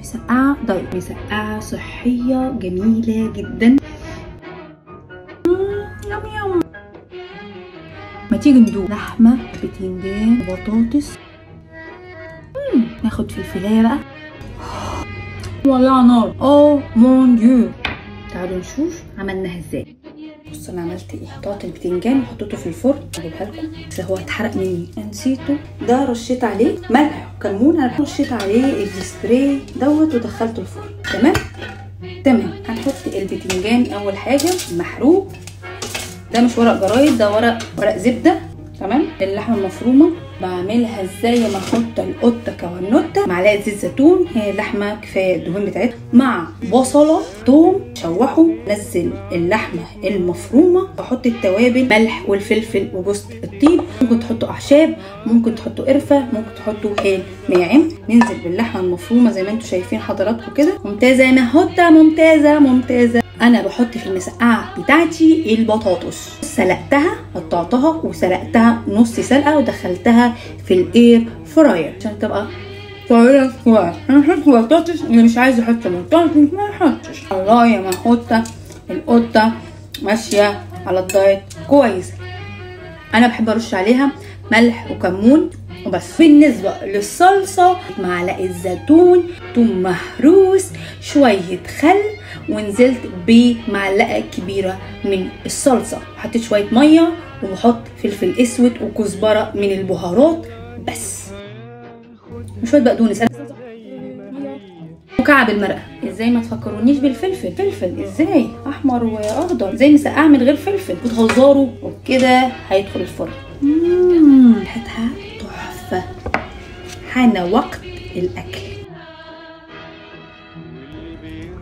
مسقعه دايت مسقعه صحيه جميله جدا مم، يم يم ما تيجي ندوق لحمه بتنجان وبطاطس مم، ناخد فلفلايه بقى ولع نار اوه مون ديو تعالوا نشوف عملناها ازاي بص انا عملت ايه قطعت البتنجان وحطيته في الفرن اجيبها لكم بس هو اتحرق مني نسيته ده رشيت عليه ملح وكمون انا رشيت عليه السبراي دوت ودخلته الفرن تمام تمام هنحط البتنجان اول حاجه محروق ده مش ورق جرايد ده ورق ورق زبده تمام اللحمه المفرومه بعملها ازاي ما احط القطه كونوته معلقه زيت زيتون هي اللحمه كفايه الدهون بتاعتها مع بصله توم شوحه نزل اللحمه المفرومه بحط التوابل ملح والفلفل وجوز الطيب ممكن تحطوا اعشاب ممكن تحطوا قرفه ممكن تحطوا هيل ناعم ننزل باللحمه المفرومه زي ما انتم شايفين حضراتكم كده ممتازه يا مهوته ممتازه ممتازه انا بحط في المسقعه بتاعتي البطاطس سلقتها قطعتها وسلقتها نص سلقه ودخلتها في الاير فراير عشان تبقى طريقة كويس انا بحط بطاطس اللي مش عايز يحط بطاطس ما يحطش الله يا مهوته القطه ماشيه على الدايت كويس انا بحب ارش عليها ملح وكمون وبس بالنسبة للصلصة معلقة زيتون توم مهروس شوية خل ونزلت بمعلقة كبيرة من الصلصة حطيت شوية مية وبحط فلفل اسود وكزبرة من البهارات بس وشوية بقدونس وكعب المرقة ازاي ما تفكرونيش بالفلفل فلفل ازاي احمر واخضر ازاي مسقعه من غير فلفل وتهزروا وكده هيدخل الفرن مم، ريحتها تحفه حان وقت الاكل